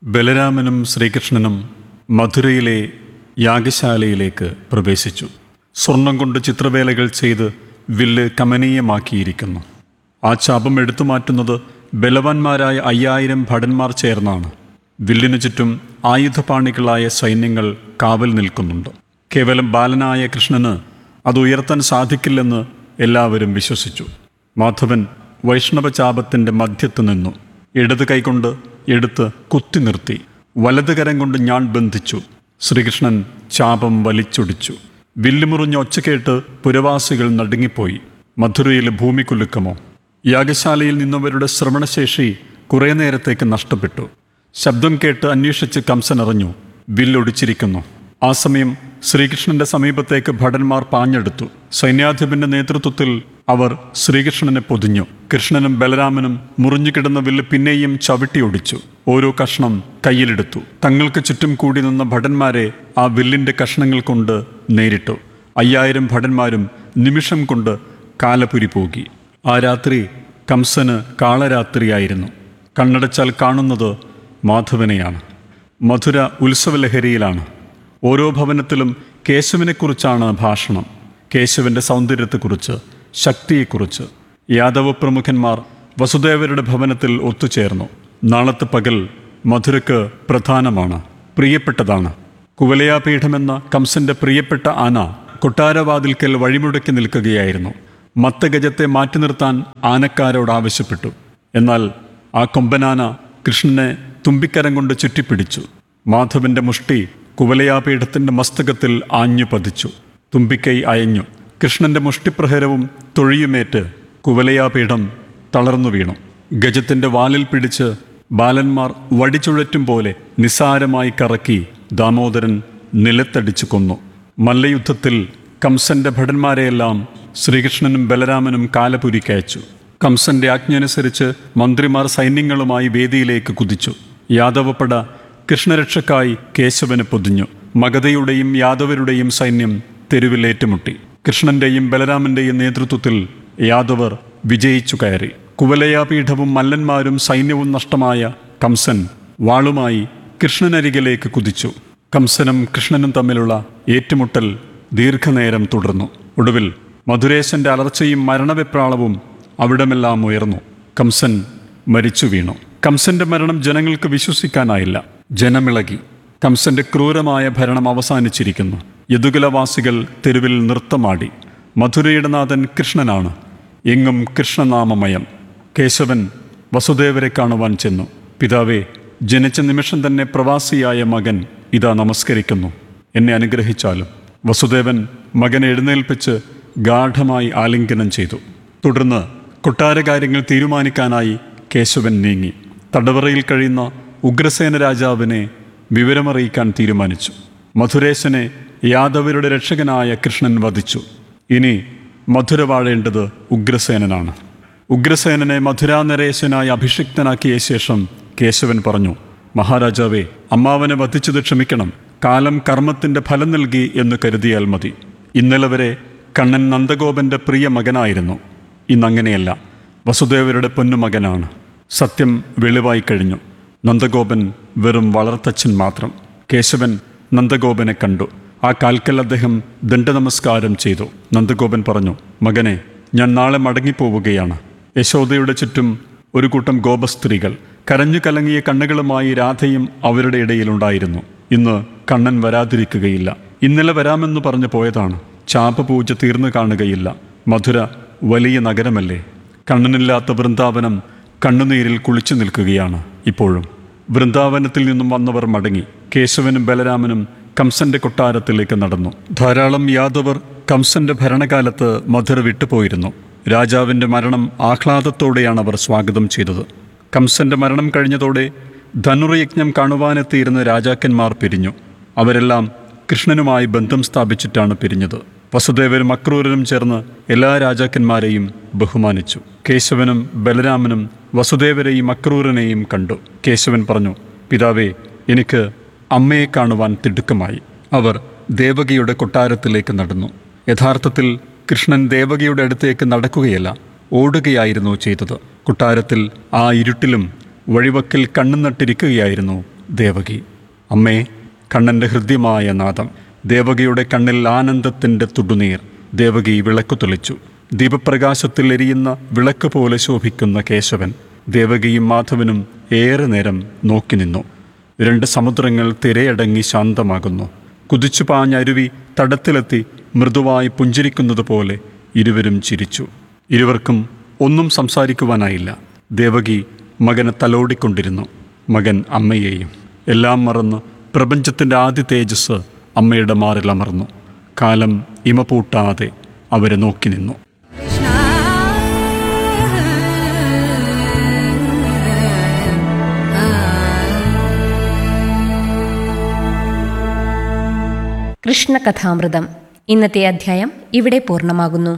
ബലരാമനും ശ്രീകൃഷ്ണനും മധുരയിലെ യാഗശാലയിലേക്ക് പ്രവേശിച്ചു സ്വർണം കൊണ്ട് ചിത്രവേലകൾ ചെയ്ത് വില്ല് കമനീയമാക്കിയിരിക്കുന്നു ആ ചാപം എടുത്തു മാറ്റുന്നത് ബലവാന്മാരായ അയ്യായിരം ഭടന്മാർ ചേർന്നാണ് വില്ലിനു ചുറ്റും ആയുധപാണികളായ സൈന്യങ്ങൾ കാവൽ നിൽക്കുന്നുണ്ട് കേവലം ബാലനായ കൃഷ്ണന് അത് ഉയർത്താൻ സാധിക്കില്ലെന്ന് എല്ലാവരും വിശ്വസിച്ചു മാധവൻ വൈഷ്ണവ ചാപത്തിന്റെ മധ്യത്ത് നിന്നു ഇടത് കൈകൊണ്ട് എടുത്ത് കുത്തി നിർത്തി വലത് കരം കൊണ്ട് ഞാൻ ബന്ധിച്ചു ശ്രീകൃഷ്ണൻ ചാപം വലിച്ചൊടിച്ചു വില്ലുമുറിഞ്ഞ ഒച്ച കേട്ട് പുരവാസികൾ നടുങ്ങിപ്പോയി മധുരയിലെ ഭൂമിക്കുലുക്കമോ യാഗശാലയിൽ നിന്നവരുടെ ശ്രവണശേഷി കുറേ നേരത്തേക്ക് നഷ്ടപ്പെട്ടു ശബ്ദം കേട്ട് അന്വേഷിച്ച് കംസൻ അറിഞ്ഞു വില്ലൊടിച്ചിരിക്കുന്നു ആ സമയം ശ്രീകൃഷ്ണന്റെ സമീപത്തേക്ക് ഭടന്മാർ പാഞ്ഞെടുത്തു സൈന്യാധിപന്റെ നേതൃത്വത്തിൽ അവർ ശ്രീകൃഷ്ണനെ പൊതിഞ്ഞു കൃഷ്ണനും ബലരാമനും മുറിഞ്ഞുകിടന്ന വില്ല് പിന്നെയും ചവിട്ടിയൊടിച്ചു ഓരോ കഷ്ണം കയ്യിലെടുത്തു തങ്ങൾക്ക് ചുറ്റും കൂടി നിന്ന ഭടന്മാരെ ആ വില്ലിന്റെ കഷ്ണങ്ങൾ കൊണ്ട് നേരിട്ടു അയ്യായിരം ഭടന്മാരും നിമിഷം കൊണ്ട് കാലപുരി പോകി ആ രാത്രി കംസന് കാളരാത്രിയായിരുന്നു കണ്ണടച്ചാൽ കാണുന്നത് മാധവനെയാണ് മധുര ഉത്സവലഹരിയിലാണ് ഓരോ ഭവനത്തിലും കേശവനെക്കുറിച്ചാണ് ഭാഷണം കേശവന്റെ സൗന്ദര്യത്തെക്കുറിച്ച് ശക്തിയെക്കുറിച്ച് യാദവ പ്രമുഖന്മാർ വസുദേവരുടെ ഭവനത്തിൽ ഒത്തുചേർന്നു നാളത്തെ പകൽ മധുരക്ക് പ്രധാനമാണ് പ്രിയപ്പെട്ടതാണ് കുവലയാപീഠമെന്ന കംസന്റെ പ്രിയപ്പെട്ട ആന കൊട്ടാരവാതിൽക്കൽ വഴിമുടക്കി നിൽക്കുകയായിരുന്നു മത്തഗജത്തെ മാറ്റി നിർത്താൻ ആനക്കാരോട് ആവശ്യപ്പെട്ടു എന്നാൽ ആ കൊമ്പനാന കൃഷ്ണനെ തുമ്പിക്കരം കൊണ്ട് ചുറ്റിപ്പിടിച്ചു മാധവന്റെ മുഷ്ടി കുവലയാപീഠത്തിന്റെ മസ്തകത്തിൽ ആഞ്ഞു പതിച്ചു തുമ്പിക്കൈ അയഞ്ഞു കൃഷ്ണന്റെ മുഷ്ടിപ്രഹരവും തൊഴിയുമേറ്റ് കുവലയാപീഠം തളർന്നു വീണു ഗജത്തിന്റെ വാലിൽ പിടിച്ച് ബാലന്മാർ വടിച്ചുഴറ്റും പോലെ നിസ്സാരമായി കറക്കി ദാമോദരൻ നിലത്തടിച്ചു കൊന്നു മല്ലയുദ്ധത്തിൽ കംസന്റെ ഭടന്മാരെയെല്ലാം ശ്രീകൃഷ്ണനും ബലരാമനും കാലപുരിക്കയച്ചു കംസന്റെ ആജ്ഞയനുസരിച്ച് മന്ത്രിമാർ സൈന്യങ്ങളുമായി വേദിയിലേക്ക് കുതിച്ചു യാദവപ്പട കൃഷ്ണരക്ഷക്കായി കേശവന് പൊതിഞ്ഞു മഗധയുടെയും യാദവരുടെയും സൈന്യം തെരുവിൽ ഏറ്റുമുട്ടി കൃഷ്ണന്റെയും ബലരാമന്റെയും നേതൃത്വത്തിൽ യാദവർ വിജയിച്ചു കയറി കുവലയാപീഠവും മല്ലന്മാരും സൈന്യവും നഷ്ടമായ കംസൻ വാളുമായി കൃഷ്ണനരികിലേക്ക് കുതിച്ചു കംസനും കൃഷ്ണനും തമ്മിലുള്ള ഏറ്റുമുട്ടൽ ദീർഘനേരം തുടർന്നു ഒടുവിൽ മധുരേശന്റെ അലർച്ചയും മരണവെപ്രാളവും അവിടമെല്ലാം ഉയർന്നു കംസൻ മരിച്ചു വീണു കംസന്റെ മരണം ജനങ്ങൾക്ക് വിശ്വസിക്കാനായില്ല ജനമിളകി കംസന്റെ ക്രൂരമായ ഭരണം അവസാനിച്ചിരിക്കുന്നു യദുകുലവാസികൾ തെരുവിൽ നൃത്തമാടി മധുരയുടെ നാഥൻ കൃഷ്ണനാണ് എങ്ങും കൃഷ്ണനാമമയം കേശവൻ വസുദേവരെ കാണുവാൻ ചെന്നു പിതാവേ ജനിച്ച നിമിഷം തന്നെ പ്രവാസിയായ മകൻ ഇതാ നമസ്കരിക്കുന്നു എന്നെ അനുഗ്രഹിച്ചാലും വസുദേവൻ മകനെ എഴുന്നേൽപ്പിച്ച് ഗാഠമായി ആലിംഗനം ചെയ്തു തുടർന്ന് കൊട്ടാരകാര്യങ്ങൾ തീരുമാനിക്കാനായി കേശവൻ നീങ്ങി തടവറയിൽ കഴിയുന്ന ഉഗ്രസേന രാജാവിനെ വിവരമറിയിക്കാൻ തീരുമാനിച്ചു മധുരേശനെ യാദവരുടെ രക്ഷകനായ കൃഷ്ണൻ വധിച്ചു ഇനി മധുര വാഴേണ്ടത് ഉഗ്രസേനനാണ് ഉഗ്രസേനനെ മധുരാനരേശനായി അഭിഷിക്തനാക്കിയ ശേഷം കേശവൻ പറഞ്ഞു മഹാരാജാവേ അമ്മാവനെ വധിച്ചത് ക്ഷമിക്കണം കാലം കർമ്മത്തിന്റെ ഫലം നൽകി എന്ന് കരുതിയാൽ മതി ഇന്നലെ വരെ കണ്ണൻ നന്ദഗോപന്റെ പ്രിയ മകനായിരുന്നു ഇന്നങ്ങനെയല്ല വസുദേവരുടെ പൊന്നുമകനാണ് സത്യം വെളിവായി കഴിഞ്ഞു നന്ദഗോപൻ വെറും വളർത്തച്ഛൻ മാത്രം കേശവൻ നന്ദഗോപനെ കണ്ടു ആ കാൽക്കൽ അദ്ദേഹം ദണ്ഡനമസ്കാരം ചെയ്തു നന്ദഗോപൻ പറഞ്ഞു മകനെ ഞാൻ നാളെ മടങ്ങിപ്പോവുകയാണ് യശോദയുടെ ചുറ്റും ഒരു കൂട്ടം ഗോപസ്ത്രീകൾ കരഞ്ഞു കലങ്ങിയ കണ്ണുകളുമായി രാധയും അവരുടെ ഇടയിലുണ്ടായിരുന്നു ഇന്ന് കണ്ണൻ വരാതിരിക്കുകയില്ല ഇന്നലെ വരാമെന്ന് പറഞ്ഞു പോയതാണ് ചാപപൂജ തീർന്നു കാണുകയില്ല മധുര വലിയ നഗരമല്ലേ കണ്ണനില്ലാത്ത വൃന്ദാവനം കണ്ണുനീരിൽ കുളിച്ചു നിൽക്കുകയാണ് ഇപ്പോഴും വൃന്ദാവനത്തിൽ നിന്നും വന്നവർ മടങ്ങി കേശവനും ബലരാമനും കംസന്റെ കൊട്ടാരത്തിലേക്ക് നടന്നു ധാരാളം യാദവർ കംസന്റെ ഭരണകാലത്ത് മധുര വിട്ടുപോയിരുന്നു രാജാവിന്റെ മരണം ആഹ്ലാദത്തോടെയാണ് അവർ സ്വാഗതം ചെയ്തത് കംസന്റെ മരണം കഴിഞ്ഞതോടെ ധനുർയജ്ഞം കാണുവാനെത്തിയിരുന്ന രാജാക്കന്മാർ പിരിഞ്ഞു അവരെല്ലാം കൃഷ്ണനുമായി ബന്ധം സ്ഥാപിച്ചിട്ടാണ് പിരിഞ്ഞത് വസുദേവരും അക്രൂരനും ചേർന്ന് എല്ലാ രാജാക്കന്മാരെയും ബഹുമാനിച്ചു കേശവനും ബലരാമനും വസുദേവരെയും അക്രൂരനെയും കണ്ടു കേശവൻ പറഞ്ഞു പിതാവേ എനിക്ക് അമ്മയെ കാണുവാൻ തിടുക്കമായി അവർ ദേവകിയുടെ കൊട്ടാരത്തിലേക്ക് നടന്നു യഥാർത്ഥത്തിൽ കൃഷ്ണൻ ദേവകിയുടെ അടുത്തേക്ക് നടക്കുകയല്ല ഓടുകയായിരുന്നു ചെയ്തത് കൊട്ടാരത്തിൽ ആ ഇരുട്ടിലും വഴിവക്കിൽ കണ്ണു നട്ടിരിക്കുകയായിരുന്നു ദേവകി അമ്മേ കണ്ണൻ്റെ ഹൃദ്യമായ നാദം ദേവകിയുടെ കണ്ണിൽ ആനന്ദത്തിൻ്റെ തുടുനീർ ദേവകി വിളക്കു തെളിച്ചു ദീപപ്രകാശത്തിൽ എരിയുന്ന വിളക്ക് പോലെ ശോഭിക്കുന്ന കേശവൻ ദേവകിയും മാധവനും ഏറെ നേരം നോക്കി നിന്നു രണ്ട് സമുദ്രങ്ങൾ തിരയടങ്ങി ശാന്തമാകുന്നു കുതിച്ചു പാഞ്ഞ അരുവി തടത്തിലെത്തി മൃദുവായി പുഞ്ചിരിക്കുന്നത് പോലെ ഇരുവരും ചിരിച്ചു ഇരുവർക്കും ഒന്നും സംസാരിക്കുവാനായില്ല ദേവകി മകനെ തലോടിക്കൊണ്ടിരുന്നു മകൻ അമ്മയെയും എല്ലാം മറന്ന് പ്രപഞ്ചത്തിൻ്റെ ആദ്യ തേജസ് അമ്മയുടെ മാറിൽ അമർന്നു കാലം ഇമപൂട്ടാതെ അവരെ നോക്കി നിന്നു കൃഷ്ണകഥാമൃതം ഇന്നത്തെ അധ്യായം ഇവിടെ പൂർണ്ണമാകുന്നു